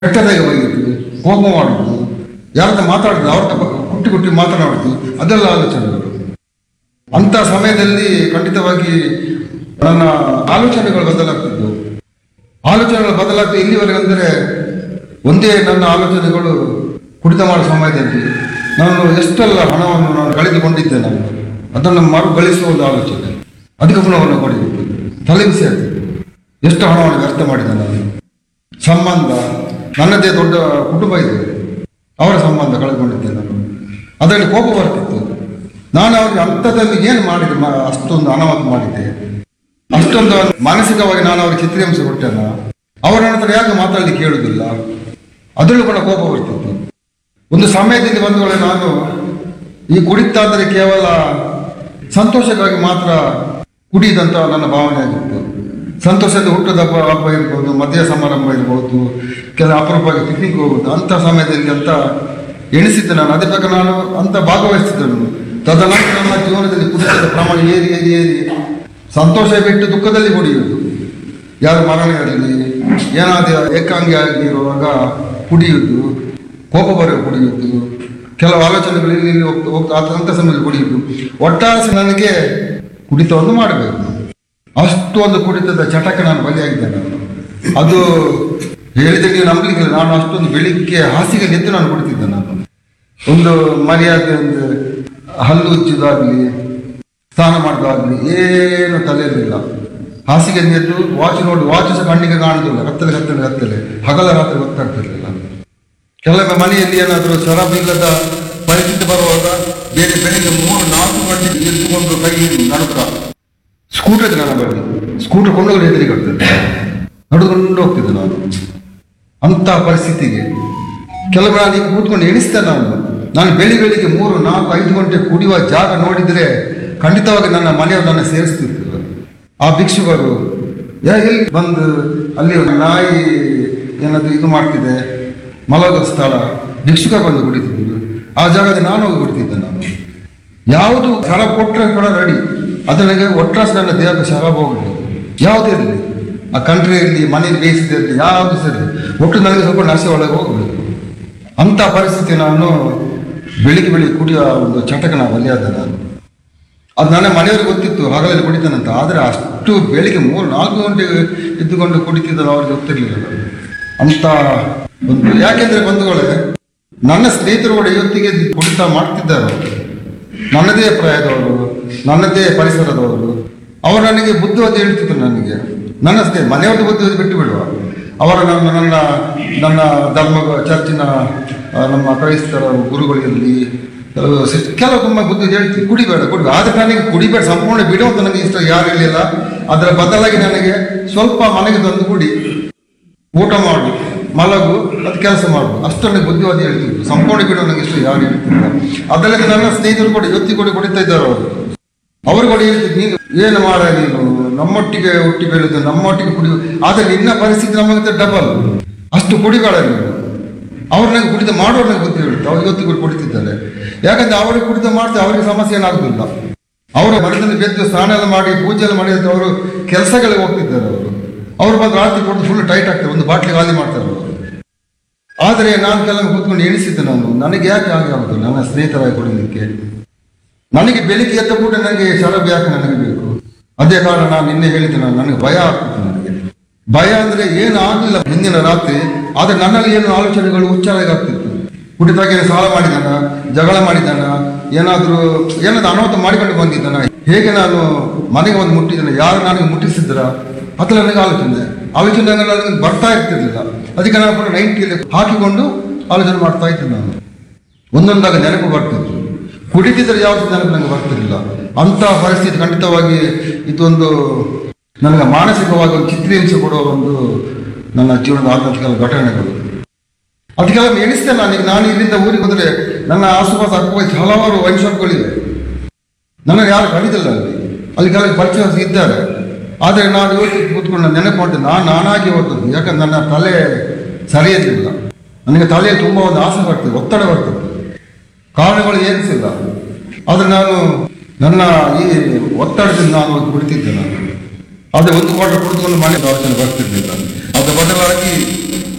ಕೆಟ್ಟದಾಗಿ ಬೈಯುವುದು ಕೋಪ ಮಾಡುವುದು ಯಾರನ್ನ ಮಾತಾಡುದು ಅವ್ರ ಕುಟ್ಟಿ ಕುಟ್ಟಿ ಮಾತನಾಡುದು ಅದೆಲ್ಲ ಆಲೋಚನೆಗಳು ಅಂತ ಸಮಯದಲ್ಲಿ ಖಂಡಿತವಾಗಿ ನನ್ನ ಆಲೋಚನೆಗಳು ಬದಲಾಗ್ತಿದ್ದವು ಆಲೋಚನೆಗಳು ಬದಲಾಗ್ತದೆ ಇಲ್ಲಿವರೆಗೆ ಅಂದರೆ ಒಂದೇ ನನ್ನ ಆಲೋಚನೆಗಳು ಕುಡಿತ ಮಾಡುವ ಸಮಯದಲ್ಲಿ ನಾನು ಎಷ್ಟೆಲ್ಲ ಹಣವನ್ನು ನಾನು ಕಳೆದುಕೊಂಡಿದ್ದೆ ನಾನು ಅದನ್ನು ಮರು ಗಳಿಸುವ ಒಂದು ಆಲೋಚನೆ ಅದಕ್ಕೆ ಗುಣವನ್ನು ಪಡೆಯಬೇಕು ತಲೆ ಬಿಸಿ ಆಗ್ತದೆ ಎಷ್ಟು ಹಣವನ್ನು ವ್ಯರ್ಥ ಮಾಡಿದೆ ನಾನು ಸಂಬಂಧ ನನ್ನದೇ ದೊಡ್ಡ ಕುಟುಂಬ ಇದೆ ಅವರ ಸಂಬಂಧ ಕಳೆದುಕೊಂಡಿದ್ದೆ ನಾನು ಅದರಲ್ಲಿ ಕೋಪ ಬರ್ತಿತ್ತು ನಾನು ಅವರಿಗೆ ಅಂಥದ್ದಲ್ಲಿ ಏನು ಮಾಡಿದೆ ಮ- ಅಷ್ಟೊಂದು ಅನಾಹುತ ಮಾಡಿದ್ದೆ ಅಷ್ಟೊಂದು ಮಾನಸಿಕವಾಗಿ ನಾನು ಅವರಿಗೆ ಚಿತ್ರಹಿಂಸೆ ಕೊಟ್ಟೆನ ಅವರ ನಂತರ ಯಾಕೆ ಮಾತಾಡಲಿಕ್ಕೆ ಕೇಳುವುದಿಲ್ಲ ಅದರಲ್ಲೂ ಕೂಡ ಕೋಪ ಬರ್ತಿತ್ತು ಒಂದು ಸಮಯದಲ್ಲಿ ಬಂದವಳೆ ನಾನು ಈ ಕುಡಿತ ಅಂದರೆ ಕೇವಲ ಸಂತೋಷಕ್ಕಾಗಿ ಮಾತ್ರ ಕುಡಿಯುದಂತ ನನ್ನ ಭಾವನೆ ಆಗಿತ್ತು ಸಂತೋಷದ ಹುಟ್ಟದ ಹಬ್ಬ ಹಬ್ಬ ಇರ್ಬೋದು ಮದುವೆ ಸಮಾರಂಭ ಇರ್ಬೋದು ಕೆಲ ಅಪರೂಪವಾಗಿ ಪಿಕ್ನಿಕ್ ಹೋಗುದು ಅಂಥ ಸಮಯದಲ್ಲಿ ಅಂತ ಎಣಿಸಿದ್ದೆ ನಾನು ಅದೇ ಪ್ರಕಾರ ನಾನು ಅಂತ ಭಾಗವಹಿಸ್ತಿದ್ದನು ತದನಂತರ ನನ್ನ ಜೀವನದಲ್ಲಿ ಕುಡಿತದ ಪ್ರಮಾಣ ಏರಿ ಏರಿ ಏರಿ ಸಂತೋಷ ಬಿಟ್ಟು ದುಃಖದಲ್ಲಿ ಕುಡಿಯುವುದು ಯಾರು ಮರಣ ಇರಲಿ ಏನಾದರೂ ಏಕಾಂಗಿ ಆಗಿರುವಾಗ ಕುಡಿಯುವುದು ಕೋಪ ಬರೋ ಕುಡಿಯುವುದು ಕೆಲವು ಆಲೋಚನೆಗಳು ಇಲ್ಲಿ ಇಲ್ಲಿ ಹೋಗ್ತಾ ಹೋಗ್ತಾ ಆ ಅಂಥ ಸಮಯದಲ್ಲಿ ಕುಡಿಯುವುದು ಒಟ್ಟಾರೆ ನನಗೆ ಕುಡಿತವನ್ನು ಮಾಡಬೇಕು ಅಷ್ಟೊಂದು ಕುಡಿತದ ಚಟಕ್ಕೆ ನಾನು ಬಲಿಯಾಗಿದ್ದೆ ನಾನು ಅದು ಹೇಳಿದ್ರೆ ನೀವು ನಂಬಲಿಕ್ಕಿಲ್ಲ ನಾನು ಅಷ್ಟೊಂದು ಬೆಳಿಗ್ಗೆ ಹಾಸಿಗೆ ಎದ್ದು ನಾನು ಕುಡಿತಿದ್ದೆ ನಾನು ಒಂದು ಮರ್ಯಾದೆ ಒಂದು ಹಲ್ಲು ಉಜ್ಜುದಾಗಲಿ ಸ್ನಾನ ಮಾಡೋದಾಗಲಿ ಏನು ತಲೆಯಲ್ಲಿಲ್ಲ ಹಾಸಿಗೆ ಎದ್ದು ವಾಚ್ ನೋಡಿ ವಾಚ್ ಸಹ ಕಣ್ಣಿಗೆ ಕಾಣುದಿಲ್ಲ ಕತ್ತಲೆ ಕತ್ತಲೆ ಕತ್ತಲೆ ಹಗಲ ರಾತ್ರಿ ಗೊತ್ತಾಗ್ತಿರ್ಲಿಲ್ಲ ಕೆಲವೊಮ್ಮೆ ಮನೆಯಲ್ಲಿ ಏನಾದರೂ ಶರಾಬಿಲ್ಲದ ಪರಿಸ್ಥಿತಿ ಬರುವಾಗ ಬೇರೆ ಬೆಳಿಗ್ಗೆ ಮೂರು ನಾಲ್ಕು ಗಂಟೆಗೆ ಎದ್ದುಕೊಂಡು ಕೈ ನಡುಕ ಸ್ಕೂಟರ್ ಇದೆ ನನ್ನ ಬಳಿ ಸ್ಕೂಟರ್ ಕೊಂಡೋಗಿ ಎದುರಿಗೆ ಆಗ್ತದೆ ನಡುಕೊಂಡು ಹೋಗ್ತಿದ್ದೆ ನಾನು ಅಂತ ಪರಿಸ್ಥಿತಿಗೆ ಕೆಲವು ನಾನು ಈಗ ಕೂತ್ಕೊಂಡು ಎಣಿಸ್ತೇನೆ ನಾನು ನಾನು ಬೆಳಿ ಬೆಳಿಗ್ಗೆ ಮೂರು ನಾಲ್ಕು ಐದು ಗಂಟೆ ಕುಡಿಯುವ ಜಾಗ ನೋಡಿದರೆ ಖಂಡಿತವಾಗಿ ನನ್ನ ಮನೆಯವರು ನನ್ನ ಸೇರಿಸ್ತಿರ್ತಿಲ್ಲ ಆ ಭಿಕ್ಷುಕರು ಯಾ ಎಲ್ಲಿ ಬಂದು ಅಲ್ಲಿ ಒಂದು ನಾಯಿ ಏನಾದ್ರು ಇದು ಮಾಡ್ತಿದೆ ಮಲಗುವ ಸ್ಥಳ ಭಿಕ್ಷುಕ ಬಂದು ಕುಡಿತಿದ್ರು ಆ ಜಾಗದಲ್ಲಿ ನಾನು ಹೋಗಿ ಕುಡಿತಿದ್ದೆ ನಾನು ಯಾವುದು ಶರ ಕೊಟ್ಟರೆ ಕೂಡ ರೆಡಿ ಅದು ನನಗೆ ಒಟ್ಟಾಸಿ ನನ್ನ ದೇಹಕ್ಕೆ ಶರಾಬ ಹೋಗಬೇಕು ಯಾವುದೇ ಇರಲಿ ಆ ಕಂಟ್ರಿ ಇರಲಿ ಮನೇಲಿ ಬೇಯಿಸಿದಿರಲಿ ಯಾವುದು ಸರಿ ಒಟ್ಟು ನನಗೆ ಸ್ವಲ್ಪ ನಶೆ ಒಳಗೆ ಹೋಗಬೇಕು ಅಂಥ ಪರಿಸ್ಥಿತಿ ನಾನು ಬೆಳಿಗ್ಗೆ ಬೆಳಿಗ್ಗೆ ಕುಡಿಯೋ ಒಂದು ಚಟಕನ ಬಲಿಯಾದ ನಾನು ಅದು ನನ್ನ ಮನೆಯವ್ರಿಗೆ ಗೊತ್ತಿತ್ತು ಹಗಲಲ್ಲಿ ಕುಡಿತಾನಂತ ಆದರೆ ಅಷ್ಟು ಬೆಳಿಗ್ಗೆ ಮೂರು ನಾಲ್ಕು ಗಂಟೆಗೆ ಎದ್ದುಕೊಂಡು ಕುಡಿತಿದ್ದ ಅವ್ರಿಗೆ ಗೊತ್ತಿರಲಿಲ್ಲ ಅಂತ ಒಂದು ಯಾಕೆಂದ್ರೆ ಬಂಧುಗಳೇ ನನ್ನ ಸ್ನೇಹಿತರು ಕೂಡ ಇವತ್ತಿಗೆ ಕುಡಿತ ಮಾಡ್ತಿದ್ದಾರೆ ಅವರು. ನನ್ನದೇ ಪ್ರಾಯದವರು ನನ್ನದೇ ಪರಿಸರದವರು ಅವರು ನನಗೆ ಬುದ್ಧಿವಾದ ಹೇಳ್ತಿದ್ರು ನನಗೆ ನನ್ನ ಸ್ನೇಹಿತ ಮನೆಯವ್ರದ್ದು ಬುದ್ಧಿವಾದ ಬಿಟ್ಟು ಬಿಡುವ ಅವರ ನನ್ನ ನನ್ನ ನನ್ನ ಧರ್ಮ ಚರ್ಚಿನ ಆ, ನಮ್ಮ ಕ್ರೈಸ್ತರ ಗುರುಗಳಿರಲಿ ಕೆಲವು ಸಿಸ್- ಕೆಲವು ತುಂಬ ಬುದ್ಧಿ ಹೇಳ್ತೀವಿ ಕುಡಿಬೇಡ ಕುಡಿಬೇಡ ಆದರೆ ನನಗೆ ಕುಡಿಬೇಡ ಸಂಪೂರ್ಣ ಬಿಡು ಅಂತ ನನಗೆ ಇಷ್ಟ ಯಾರು ಹೇಳಿಲ್ಲ ಅದರ ಬದಲಾಗಿ ನನಗೆ ಸ್ವಲ್ಪ ಮನೆಗೆ ತಂದು ಕುಡಿ ಊಟ ಮಾಡು ಮಲಗು ಅದು ಕೆಲಸ ಮಾಡು ಅಷ್ಟನ್ನು ಬುದ್ಧಿವಾದ ಹೇಳ್ತಿದ್ರು ಸಂಪೂರ್ಣ ಬಿಡು ನನಗೆ ಇಷ್ಟ ಯಾರು ಹೇಳ್ತಿಲ್ಲ ಅದಲ್ಲದೆ ನನ್ನ ಸ್ನೇಹಿತರು ಕೂಡ ಇವತ್ತಿ ಕೂಡ ಕುಡಿತಾ ಇದ್ದಾರೆ ಅವರು ಅವರು ಕೂಡ ಹೇಳ್ತಿದ್ರು ನೀನು ಏನು ಮಾಡ ನೀನು ನಮ್ಮೊಟ್ಟಿಗೆ ಹುಟ್ಟಿ ಬೆಳೆದು ನಮ್ಮೊಟ್ಟಿಗೆ ಕುಡಿ ಆದರೆ ನಿನ್ನ ಪರಿಸ್ಥಿತಿ ನಮಗೆ ಡಬಲ್ ಅಷ್ಟು ಕುಡಿಬೇಡ ನೀನು ಅವ್ರು ನನಗೆ ಕುಡಿತ ಮಾಡೋರು ನನಗೆ ಬುದ್ಧಿ ಹೇಳುತ್ತೆ ಅವ್ರು ಇವತ್ತು ಕೂಡ ಕುಡಿತಿದ್ದಾರೆ ಯಾಕಂದ್ರೆ ಅವರಿಗೆ ಕುಡಿತ ಮಾಡ್ತಾರೆ ಅವರಿಗೆ ಸಮಸ್ಯೆ ಏನಾಗುದಿಲ್ಲ ಅವರು ಮರದಲ್ಲಿ ಬೆದ್ದು ಸ್ನಾನ ಎಲ್ಲ ಮಾಡಿ ಪೂಜೆ ಎಲ್ಲ ಮಾಡಿ ಅವರು ಕೆಲಸಗಳಿಗೆ ಹೋಗ್ತಿದ್ದಾರೆ ಅವರು ಅವ್ರು ಬಂದು ರಾತ್ರಿ ಕೊಟ್ಟು ಫುಲ್ ಟೈಟ್ ಆಗ್ತಾರೆ ಒಂದು ಬಾಟ್ಲಿ ಖಾಲಿ ಮಾಡ್ತಾರೆ ಅವರು ಆದರೆ ನಾನು ಕೆಲವೊಮ್ಮೆ ಕೂತ್ಕೊಂಡು ಎಣಿಸಿದ್ದೆ ನಾನು ನನಗೆ ಯಾಕೆ ಹಾಗೆ ಆಗುದು ನನ್ನ ಸ್ನೇಹಿತರಾಗಿ ಕುಡಿಲಿಕ್ಕೆ ನನಗೆ ಬೆಳಿಗ್ಗೆ ಎದ್ದ ಕೂಡ ನನಗೆ ಶರಾಬ್ ಯಾಕೆ ನನಗೆ ಬೇಕು ಅದೇ ಕಾರಣ ನಾನು ನಿನ್ನೆ ಹೇಳಿದ್ದೆ ನಾನು ನನಗೆ ಭಯ ಆಗ್ತಿತ್ತು ನನಗೆ ಭಯ ಅಂದ್ರೆ ಏನು ಆಗಲಿಲ್ಲ ಹಿಂದಿನ ರಾತ್ರಿ ಆದ್ರೆ ನನ್ನಲ್ಲಿ ಏನು ಆಲೋಚನೆಗಳು ಉಚ್ಚಾರಾಗಿ ಆಗ್ತಿತ್ತು ಕುಡಿತಾಗ ಏನು ಸಾಲ ಮಾಡಿದಾನ ಜಗಳ ಮಾಡಿದಾನ ಏನಾದರೂ ಏನಾದ್ರು ಅನಾಹುತ ಮಾಡಿಕೊಂಡು ಬಂದಿದ್ದಾನ ಹೇಗೆ ನಾನು ಮನೆಗೆ ಒಂದು ಮುಟ್ಟಿದ್ದೇನೆ ಯಾರು ನನಗೆ ಮುಟ್ಟಿಸಿದ್ರ ಅಥವಾ ನನಗೆ ಆಲೋಚನೆ ಆಲೋಚನೆ ನನಗೆ ಬರ್ತಾ ಇರ್ತಿರ್ಲಿಲ್ಲ ಅದಕ್ಕೆ ನಾನು ಕೂಡ ನೈಂಟಿಯಲ್ಲಿ ಹಾಕಿಕೊಂಡು ಆಲೋಚನೆ ಮಾಡ್ತಾ ಇದ್ದೆ ನಾನು ಒಂದೊಂದಾಗ ನೆನಪು ಬರ್ತಿತ್ತು ಕುಡಿತಿದ್ರೆ ಯಾವುದು ನೆನಪು ನನಗೆ ಬರ್ತಿರಲಿಲ್ಲ ಅಂಥ ಪರಿಸ್ಥಿತಿ ಖಂಡಿತವಾಗಿ ಇದೊಂದು ನನಗೆ ಮಾನಸಿಕವಾಗಿ ಒಂದು ಚಿತ್ರಹಿಂಸೆ ಕೊಡುವ ಒಂದು ನನ್ನ ಜೀವನದ ಆದಂಥ ಕೆಲವು ಘಟನೆಗಳು ಅದಕ್ಕೆಲ್ಲ ಎಣಿಸ್ತೇನೆ ನನಗೆ ನಾನು ಇಲ್ಲಿಂದ ಊರಿಗೆ ಬಂದರೆ ನನ್ನ ಆಸುಪಾಸು ಅಕ್ಕಪಕ್ಕ ಹಲವಾರು ವೈನ್ ಶಾಪ್ಗಳಿವೆ ನನ್ನ ಯಾರು ಕಡಿದಿಲ್ಲ ಅಲ್ಲಿ ಅಲ್ಲಿ ಕೆಲವು ಪರಿಚಯ ಇದ್ದಾರೆ ಆದರೆ ನಾನು ಇವತ್ತು ಕೂತ್ಕೊಂಡು ನಾನು ನೆನಪು ಮಾಡ್ತೇನೆ ನಾನು ನಾನಾಗಿ ಹೋಗ್ತದೆ ಯಾಕಂದ್ರೆ ನನ್ನ ತಲೆ ಸರಿಯಿರಲಿಲ್ಲ ನನಗೆ ತಲೆ ತುಂಬ ಒಂದು ಆಸೆ ಬರ್ತದೆ ಒತ್ತಡ ಬರ್ತದೆ ಕಾರಣಗಳು ಏನಿಸಿಲ್ಲ ಆದರೆ ನಾನು ನನ್ನ ಈ ಒತ್ತಡದಿಂದ ನಾನು ಕುಡಿತಿದ್ದೆ ನಾನು ಆದರೆ ಒಂದು ಕ್ವಾರ್ಟರ್ ಕುಡಿದುಕೊಂಡು ಮನೆ ಆಲೋಚನೆ ಬರ್ತಿರ್ಲಿಲ್ಲ ಅದರ ಬದಲಾಗಿ